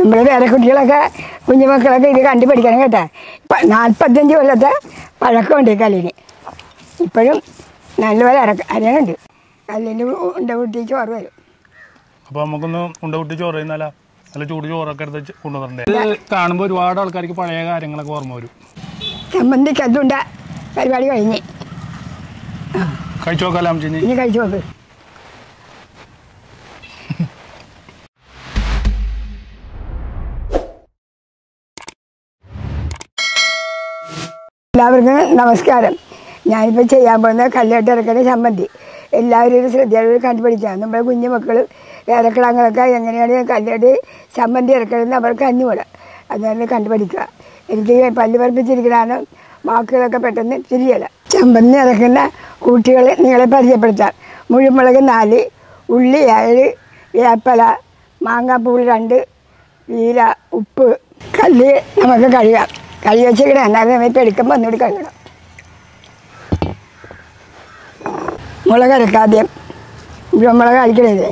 നമ്മുടെ വേറെ കുട്ടികളൊക്കെ കുഞ്ഞുമക്കളൊക്കെ ഇത് കണ്ടു പഠിക്കണം കേട്ടോ ഇപ്പം നാൽപ്പത്തഞ്ച് കൊല്ലത്തെ പഴക്കമുണ്ട് ഈ കല്ലിന് ഇപ്പോഴും നല്ലപോലെ അരക്ക അരയുന്നുണ്ട് കല്ലിൻ്റെ ഉണ്ട കുട്ടി ചോറ് വരും അപ്പൊ നമുക്കൊന്ന് ഉണ്ട കുട്ടി ചോറ് തിന്നാലാ നല്ല ചൂട് ചോറൊക്കെ എടുത്ത് വെച്ച് കൊണ്ടുവന്നിട്ടുണ്ട് ഇത് കാണുമ്പോൾ ഒരുപാട് ആൾക്കാർക്ക് പഴയ കാര്യങ്ങളൊക്കെ ഓർമ്മ വരും ചമ്മന്തി കല്ലുണ്ട പരിപാടി കഴിഞ്ഞ് കഴിച്ചു നോക്കാലോ അമ്മച്ചിനി ഇനി കഴിച്ചു നോക്ക് എല്ലാവർക്കും നമസ്കാരം ഞാനിപ്പോൾ ചെയ്യാൻ പോകുന്ന കല്ലേട്ട് ഇറക്കുന്ന ചമ്മന്തി എല്ലാവരും ഇത് ശ്രദ്ധയോടെ കണ്ടുപിടിക്കാം നമ്മുടെ കുഞ്ഞു മക്കൾ ഏറക്കിളങ്ങളൊക്കെ എങ്ങനെയാണ് കല്ലേട്ട് ചമ്മന്തി ഇറക്കണമെന്ന് അവർക്ക് അഞ്ഞുകൂടാ അതുകൊണ്ട് കണ്ടുപിടിക്കുക എനിക്ക് പല്ല് പറപ്പിച്ചിരിക്കണതാണ് വാക്കുകളൊക്കെ പെട്ടെന്ന് തിരിയല ചമ്മന്തി ഇറക്കുന്ന കൂട്ടികൾ നിങ്ങളെ പരിചയപ്പെടുത്താം മുഴുമുളക് നാല് ഉള്ളി ഏഴ് വേപ്പല മാങ്ങാപ്പൂൾ രണ്ട് വീര ഉപ്പ് കല്ല് നമുക്ക് കഴുകാം കഴുകി വെച്ചിരിക്കണം എന്നാലും നമ്മൾ ഇപ്പോൾ എടുക്കുമ്പോൾ ഒന്നുകൂടി കഴുകണം മുളക് അരക്കാദ്യം മുളക് അടിക്കണത്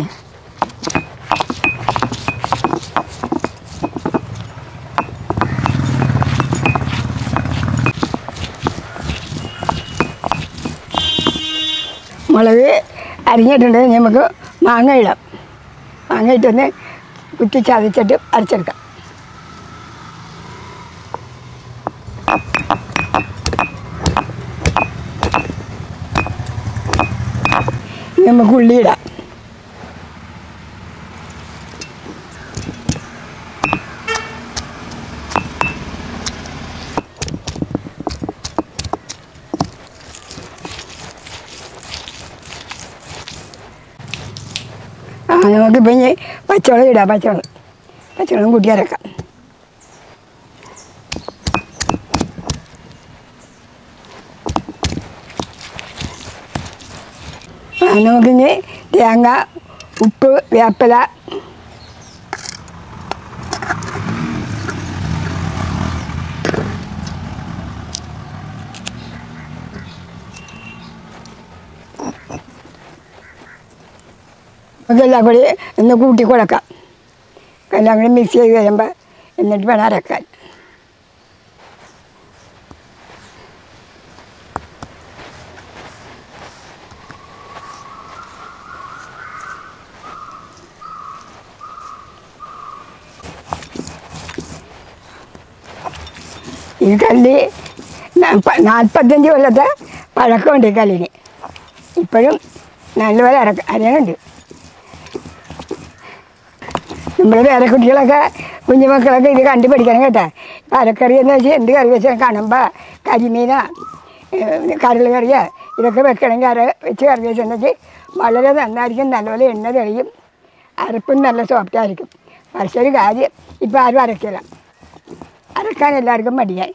മുളക് അരിഞ്ഞിട്ടുണ്ട് നമുക്ക് മാങ്ങ ഇടാം മാങ്ങ ഇട്ടൊന്ന് കുത്തി ചതച്ചിട്ട് അരച്ചെടുക്കാം ഇനി നമുക്ക് ഉള്ളി ഇടാം ആ നമുക്കിപ്പോൾ ഇനി പച്ചവളം ഇടാം പച്ചവളം പച്ചവളം കൂട്ടി അരക്കാം ആ നമുക്കിനി തേങ്ങ ഉപ്പ് വേപ്പില നമുക്കെല്ലാം കൂടി ഒന്ന് കൂട്ടി കൊടുക്കാം എല്ലാം കൂടി മിക്സ് ചെയ്ത് വരുമ്പോൾ എന്നിട്ട് വേണം അരക്കാൻ ഈ കല്ല് നാപ്പ- നാൽപ്പത്തഞ്ച് കൊല്ലത്തെ പഴക്കമുണ്ട് ഈ കല്ലിന് ഇപ്പോഴും നല്ലപോലെ അരക്ക അരയുന്നുണ്ട് നമ്മുടെ വേറെ കുട്ടികളൊക്കെ കുഞ്ഞുമക്കളൊക്കെ ഇത് കണ്ടു പഠിക്കണം കേട്ടോ അരക്കറി എന്ന് വെച്ചാൽ എന്ത് കറി വെച്ചാൽ കാണുമ്പോൾ കരിമീന കരൾ കറിയാ ഇതൊക്കെ വെക്കണമെങ്കിൽ അര വെച്ച് കറി വെച്ചിട്ടുണ്ടെങ്കിൽ വളരെ നന്നായിരിക്കും നല്ലപോലെ എണ്ണ തെളിയും അരപ്പും നല്ല സോഫ്റ്റ് ആയിരിക്കും പക്ഷേ ഒരു കാര്യം ഇപ്പം ആരും അരക്കില്ല അരക്കാൻ എല്ലാവർക്കും മടിയായി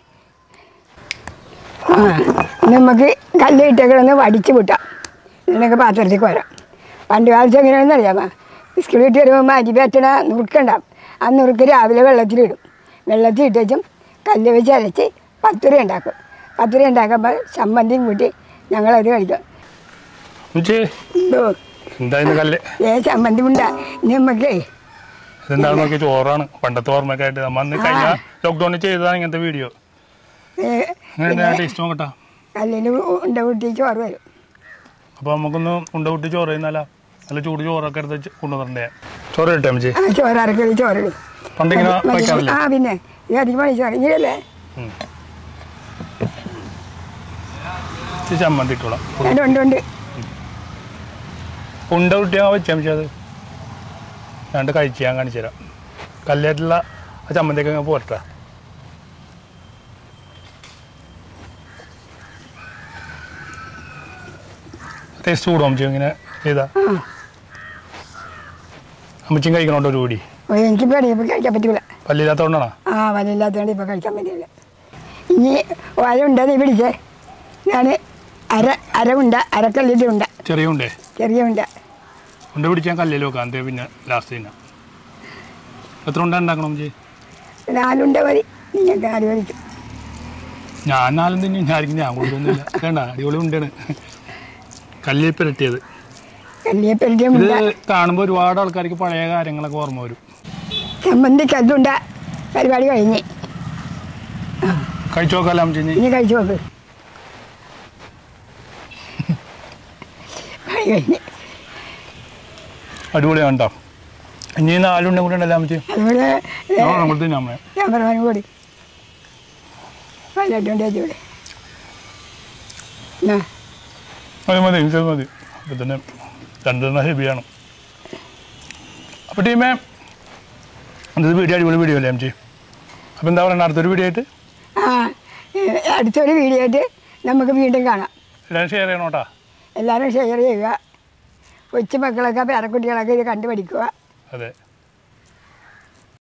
ആ നമുക്ക് കല്ല് ഇട്ടേക്കളൊന്ന് വടിച്ച് വിട്ടാം ഇതിനൊക്കെ പാത്രത്തിൽ കോരാം പണ്ട് കാലത്ത് എങ്ങനെയാണെന്ന് അറിയാമോ സ്കൂളിൽ വിട്ട് വരുമ്പോൾ അരി പറ്റണ നുറുക്കുണ്ടാവും ആ നുറുക്ക് രാവിലെ വെള്ളത്തിലിടും വെള്ളത്തിൽ ഇട്ടും കല്ല് വെച്ച് അരച്ച് പത്തുര ഉണ്ടാക്കും പത്തുര ഉണ്ടാക്കുമ്പോൾ ചമ്മന്തിയും കൂട്ടി ഞങ്ങളത് കഴിക്കും അമ്മച്ചി എന്തോ എന്താ ഇന്ന് കല്ല് ഏ ചമ്മന്തി ഉണ്ടാ ഇനി നമുക്കേ ഇതെന്താണെന്ന് നോക്കിയ ചോറാണ് പണ്ടത്തെ ഓർമ്മയൊക്കെ ആയിട്ട് നമ്മ അന്ന് കഴിഞ്ഞ ലോക്ക്ഡൌണിൽ ചെയ്തതാണ് ഇങ്ങനത്തെ വീഡിയോ ഏ, അങ്ങനെ ടേസ്റ്റ് നോക്കട്ടാ കല്ലിന് ഉണ്ട കൂട്ടി ചോറ് വരും അപ്പൊ നമുക്കൊന്ന് ഉണ്ട കുട്ടി ചോറ് തിന്നാലാ നല്ല ചൂട് ചോറൊക്കെ എടുത്ത് വെച്ച് കൊണ്ടുവന്നിട്ടുണ്ടേ ചോറ് കിട്ടേ അമ്മച്ചി ആ ചോറ് അരക്കല് ചോറ് പണ്ടിങ്ങനെ മതി. വയ്ക്കാറില്ലേ ആ പിന്നെ ഇത് അധികം പണി ചോറ് ഇങ്ങനെയല്ലേ ഉം. ഇച്ചിരി ചമ്മന്തി ഇട്ടോളാം ഉണ്ട് ഉണ്ട് ഉണ്ട് ഉണ്ട കുട്ടിയാ വെച്ചാൽ അമ്മച്ചി അത് രണ്ട് കഴിച്ച് ഞാൻ കാണിച്ചു തരാം കല്ലേറ്റുള്ള ആ ചമ്മന്തിയൊക്കെ അങ്ങ് പോരട്ടെ ടേസ്റ്റ് കൂടും അമ്മച്ചി ഇങ്ങനെ ചെയ്താ ആ അമ്മച്ചിയും കഴിക്കണോട്ടോ ഒരു കൂടി ഓ, എനിക്ക് പേടി ഇപ്പം കഴിക്കാൻ പറ്റൂല പല്ലില്ലാത്തതുകൊണ്ടാണോ ആ വലയില്ലാത്തതുകൊണ്ട് ഇപ്പം കഴിക്കാൻ പറ്റില്ല ഇനി അര ഉണ്ട നീ പിടിച്ചേ ഞാൻ അര അര ഉണ്ട അരക്കല്ലിൻ്റെ ഉണ്ട ചെറിയ ഉണ്ടേ ചെറിയ ഉണ്ട ഉണ്ട പിടിച്ചാൽ കല്ലിൽ വെക്കാം അതേ പിന്നെ ലാസ്റ്റ് തന്നെ എത്ര ഉണ്ട ഉണ്ടാക്കണം അമ്മച്ചി നാലുണ്ട മതി നിങ്ങൾക്ക് നാല് മതിക്കും ഞാൻ നാലും തന്നെ ആയിരിക്കും ഞാൻ കൊടുത്തൊന്നുമില്ല വേണ്ട അടിപൊളി ഉണ്ടാണ് കല്ലിൽ പുരട്ടിയത് കല്ലിയപ്പലിൻ്റെ ഇത് ഉണ്ട കാണുമ്പോൾ ഒരുപാട് ആൾക്കാർക്ക് പഴയ കാര്യങ്ങളൊക്കെ ഓർമ്മ വരും ചമ്മന്തിക്കത്തുണ്ട പരിപാടി കഴിഞ്ഞ് കഴിച്ചു നോക്കാമല്ലോ അമ്മച്ചി ഇനി കഴിച്ചു നോക്ക് പണി കഴിഞ്ഞ് അടിപൊളിയാണ് കേട്ടോ ഇനി നാലുണ്ടും കൂടെ ഉണ്ടല്ലോ അമ്മച്ചി അതുപോലെ നമ്മൾ തിന്നാമേ ക്യാമറമാനും കൂടി പതിനെട്ടുണ്ട് ചേച്ചിവിടെ എന്നാ മതി മതി ഇത് മതി അപ്പം തന്നെ രണ്ടെണ്ണ ഹെവിയാണ് അപ്പോൾ ടീമേ ഇത് വീഡിയോ അടിപൊളി വീഡിയോ അല്ലേ അമ്മച്ചി അപ്പോൾ എന്താ പറയുക അടുത്തൊരു വീഡിയോ ആയിട്ട് ആ ഏ, അടുത്തൊരു വീഡിയോ ആയിട്ട് നമുക്ക് വീണ്ടും കാണാം എല്ലാവരും ഷെയർ ചെയ്യണം കേട്ടോ എല്ലാവരും ഷെയർ ചെയ്യുക കൊച്ചു മക്കളൊക്കെ പേരക്കുട്ടികളൊക്കെ ഇത് കണ്ടു പഠിക്കുക അതെ